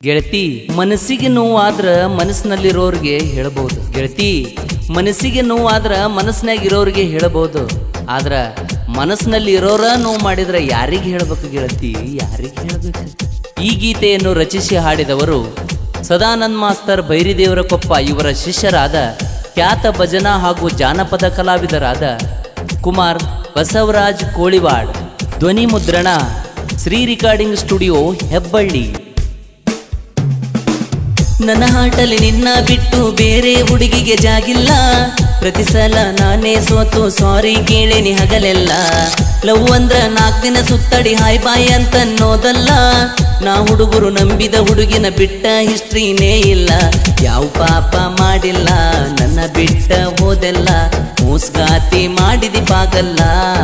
ಗೆಳತಿ ಮನಸ್ಸಿಗೆ ನೋವಾದ್ರ ಮನಸ್ಸಿನಲ್ಲಿರೋರ್ಗೆ ಹೇಳ್ಬೋದು ಗೆಳತಿ ಮನಸ್ಸಿಗೆ ನೋವಾದ್ರ ಮನಸ್ಸಿನಾಗ ಇರೋರಿಗೆ ಹೇಳ್ಬೋದು ಆದ್ರ ಮನಸ್ಸಿನಲ್ಲಿ ಇರೋರ ನೋವು ಮಾಡಿದ್ರ ಯಾರಿಗೆ ಹೇಳ್ಬೇಕು ಗೆಳತಿ ಯಾರಿಗೆ ಹೇಳ್ಬೇಕು ಈ ಗೀತೆಯನ್ನು ರಚಿಸಿ ಹಾಡಿದವರು ಸದಾನಂದ್ ಮಾಸ್ತರ್ ಭೈರಿದೇವರ ಕೊಪ್ಪ ಇವರ ಶಿಷ್ಯರಾದ ಖ್ಯಾತ ಭಜನಾ ಹಾಗೂ ಜಾನಪದ ಕಲಾವಿದರಾದ ಕುಮಾರ್ ಬಸವರಾಜ್ ಕೋಳಿವಾಡ್ ಧ್ವನಿ ಮುದ್ರಣ ಶ್ರೀ ರಿಕಾರ್ಡಿಂಗ್ ಸ್ಟುಡಿಯೋ ಹೆಬ್ಬಳ್ಳಿ ನನ್ನ ಹಾಟಲ್ಲಿ ನಿನ್ನ ಬಿಟ್ಟು ಬೇರೆ ಹುಡುಗಿಗೆ ಜಾಗಿಲ್ಲ ಪ್ರತಿ ಸಲ ನಾನೇ ಸೋತು ಸಾರಿ ಕೇಳೇನಿ ಹಗಲೆಲ್ಲ ಲವ್ ಅಂದ್ರ ನಾಲ್ಕು ದಿನ ಸುತ್ತಡಿ ಹಾಯ್ ಬಾಯ್ ಅಂತ ಅನ್ನೋದಲ್ಲ ನಾ ಹುಡುಗರು ನಂಬಿದ ಹುಡುಗಿನ ಬಿಟ್ಟ ಹಿಸ್ಟ್ರಿನೇ ಇಲ್ಲ ಯಾವ ಪಾಪ ಮಾಡಿಲ್ಲ ನನ್ನ ಬಿಟ್ಟ ಹೋದೆಲ್ಲ ಮೂಸ್ಗಾತಿ ಮಾಡಿದಿ ಪಾಗಲ್ಲ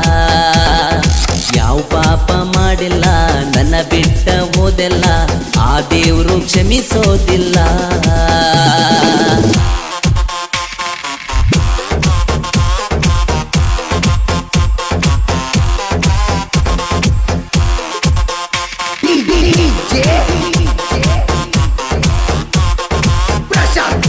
ಯಾವ ಪಾಪ ಮಾಡಿಲ್ಲ ನನ್ನ ಬಿಟ್ಟ ಹೋದೆಲ್ಲ ಆ ದೇವರು ಕ್ಷಮಿಸೋದಿಲ್ಲ DJ प्रशांत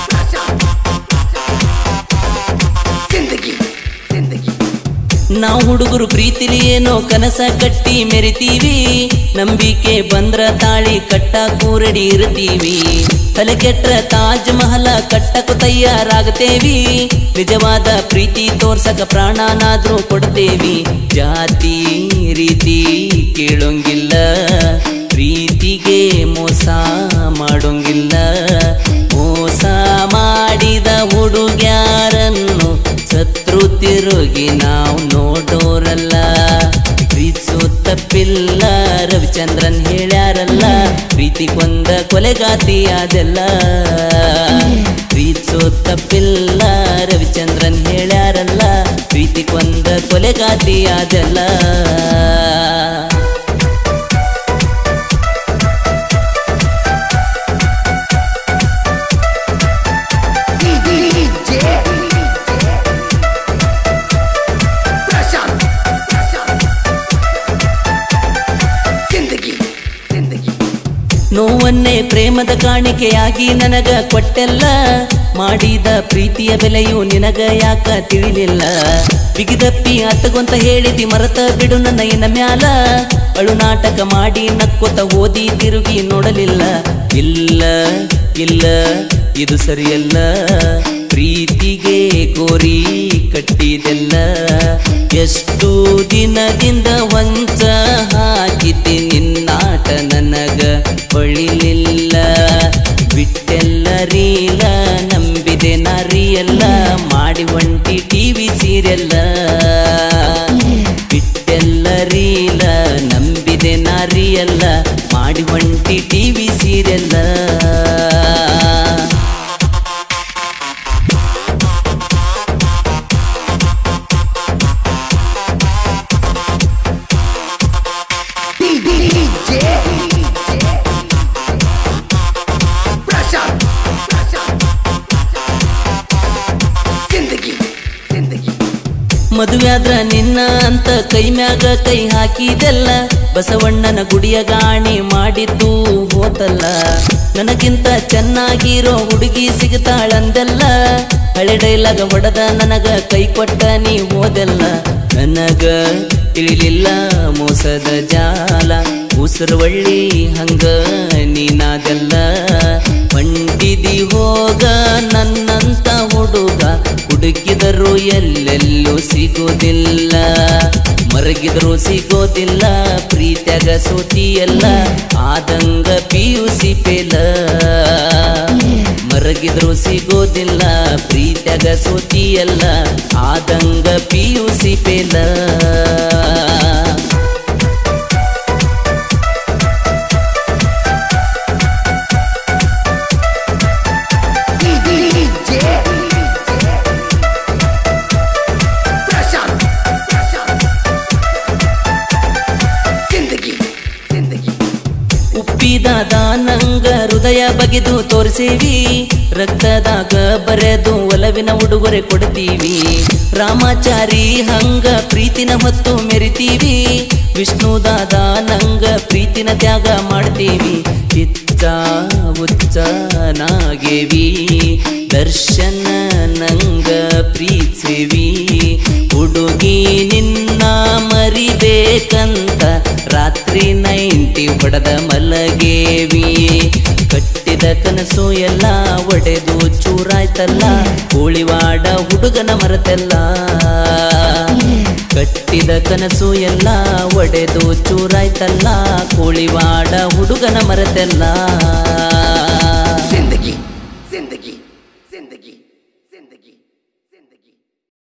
जिंदगी जिंदगी ನಾವು ಹುಡುಗರು ಪ್ರೀತಿಲಿ ಏನೋ ಕನಸ ಕಟ್ಟಿ ಮೆರಿತೀವಿ ನಂಬಿಕೆ ಬಂದ್ರ ತಾಳಿ ಕಟ್ಟಕ್ಕೂ ರೆಡಿ ಇರ್ತೀವಿ ತಲೆ ಕೆಟ್ರ ತಾಜ್ ಮಹಲ ಕಟ್ಟಕ್ಕೂ ತಯಾರಾಗತೇವಿ ನಿಜವಾದ ಪ್ರೀತಿ ತೋರ್ಸಕ ಪ್ರಾಣನಾದ್ರೂ ಕೊಡ್ತೇವಿ ಜಾತಿ ರೀತಿ ಕೇಳೋಂಗಿಲ್ಲ ಪ್ರೀತಿಗೆ ಮೋಸ ಮಾಡೋಂಗಿಲ್ಲ ಮೋಸ ಮಾಡಿದ ಹುಡುಗ್ಯಾರನ್ನು ಶತ್ರು ತಿರುಗಿ ನಾವು ನೋಡೋರಲ್ಲ ಪ್ರೀತಿಸೋ ತಪ್ಪಿಲ್ಲ ರವಿಚಂದ್ರನ್ ಹೇಳ್ಯಾರಲ್ಲ ಪ್ರೀತಿ ಕೊಂದ ಕೊಲೆಗಾತಿ ಅದೆಲ್ಲ ಪ್ರೀತಿಸೋ ತಪ್ಪಿಲ್ಲ ರವಿಚಂದ್ರನ್ ಹೇಳ್ಯಾರಲ್ಲ ಪ್ರೀತಿ ಕೊಂದ ಕೊಲೆಗಾತಿ ಅದೆಲ್ಲ DJ प्रशांत जिंदगी जिंदगी ನೋವನ್ನೇ ಪ್ರೇಮದ ಕಾಣಿಕೆಯಾಗಿ ನನಗ ಕೊಟ್ಟೆಲ್ಲ ಮಾಡಿದ ಪ್ರೀತಿಯ ಬೆಲೆಯು ನಿನಗ ಯಾಕ ತಿಳಿಲಿಲ್ಲ ಬಿಗಿದಪ್ಪಿ ಅತ್ತಗೊಂತ ಹೇಳಿದಿ ಮರತ ಬಿಡು ನನ್ನ ಇನ ಮ್ಯಾಲ ಅಳು ನಾಟಕ ಮಾಡಿ ನಕ್ಕೊತ ಓದಿ ತಿರುಗಿ ನೋಡಲಿಲ್ಲ ಇಲ್ಲ ಇಲ್ಲ ಇದು ಸರಿಯಲ್ಲ ಪ್ರೀತಿಗೆ ಗೋರಿ ಕಟ್ಟಿದೆಲ್ಲ ಎಷ್ಟು ದಿನದಿಂದ ವಂಚ ಹಾಕಿದ್ದೆ ನಿನ್ನಾಟ ನನಗ ಹೊಳಿಲಿಲ್ಲ ಬಿಟ್ಟೆಲ್ಲ ರೀಲ ನಂಬಿದೆ ನರಿಯಲ್ಲ ಮಾಡಿ ಒಂಟಿ ಟಿವಿ ಸೀರಿಯಲ್ಲ ಬಿಟ್ಟೆಲ್ಲ ರೀಲ ನಂಬಿದೆ ನಾರಿಯಲ್ಲ ಮಾಡಿ ಒಂಟಿ ಟಿವಿ ಸೀರಿಯಲ್ಲ DJ प्रशांत जिंदगी जिंदगी ಮದುವೆಯಾದ್ರ ನಿನ್ನ ಅಂತ ಕೈ ಮ್ಯಾಗ ಕೈ ಹಾಕಿದೆಲ್ಲ ಬಸವಣ್ಣನ ಗುಡಿಯ ಗಾಣಿ ಮಾಡಿದ್ದು ಹೋತಲ್ಲ ನನಗಿಂತ ಚೆನ್ನಾಗಿರೋ ಹುಡುಗಿ ಸಿಗ್ತಾಳಂದೆಲ್ಲ ಹಳೆ ಡೈಲಾಗ ಹೊಡೆದ ನನಗ ಕೈ ಕೊಟ್ಟ ನೀ ಹೋದೆಲ್ಲ ನನಗ ತಿಳಿಲಿಲ್ಲ ಮೋಸದ ಜಾಲ ಉಸಿರುವಳ್ಳಿ ಹಂಗ ನೀನಾದೆಲ್ಲ ಪಂಡಿದಿ ಹೋಗ ನನ್ನಂತ ಹುಡುಗ ಹುಡುಕಿದರು ಎಲ್ಲೆಲ್ಲೂ ಸಿಗೋದಿಲ್ಲ ಮರಗಿದ್ರು ಸಿಗೋದಿಲ್ಲ ಪ್ರೀತ್ಯಾಗ ಸೋತಿಯಲ್ಲ ಆದಂಗ ಪಿಯುಸಿ ಪೇಲ ಮರಗಿದ್ರು ಸಿಗೋದಿಲ್ಲ ಪ್ರೀತ್ಯಾಗ ಸೋತಿಯಲ್ಲ ಆದಂಗ ಪಿಯುಸಿ ಪೇಲ DJ प्रशांत जिंदगी जिंदगी ಉಪ್ಪಿದಾದ ನಂಗ ಹೃದಯ ಬಗೆದು ತೋರಿಸೇವಿ ರಕ್ತದಾಗ ಬರೆದು ಒಲವಿನ ಉಡುಗೊರೆ ಕೊಡ್ತೀವಿ ರಾಮಾಚಾರಿ ಹಂಗ ಪ್ರೀತಿನ ಹೊತ್ತು ಮೆರಿತೀವಿ ವಿಷ್ಣುದಾದ ನಂಗ ಪ್ರೀತಿನ ತ್ಯಾಗ ಮಾಡ್ತೀವಿ ಕಿಚ್ಚ ಆಗೇವಿ ದರ್ಶನ ನಂಗ ಪ್ರೀತಿಸಿವಿ ಹುಡುಗಿ ನಿನ್ನ ಮರಿಬೇಕಂತ ರಾತ್ರಿ ನೈಂಟಿ ಹೊಡೆದ ಮಲಗೇವಿ ಕಟ್ಟಿದ ಕನಸು ಎಲ್ಲ ಒಡೆದು ಚೂರಾಯ್ತಲ್ಲ ಕೋಳಿವಾಡ ಹುಡುಗನ ಮರತೆಲ್ಲ ಕಟ್ಟಿದ ಕನಸು ಎಲ್ಲ ಒಡೆದು ಚೂರಾಯ್ತಲ್ಲ ಕೋಳಿವಾಡ ಹುಡುಗನ ಮರತೆಲ್ಲ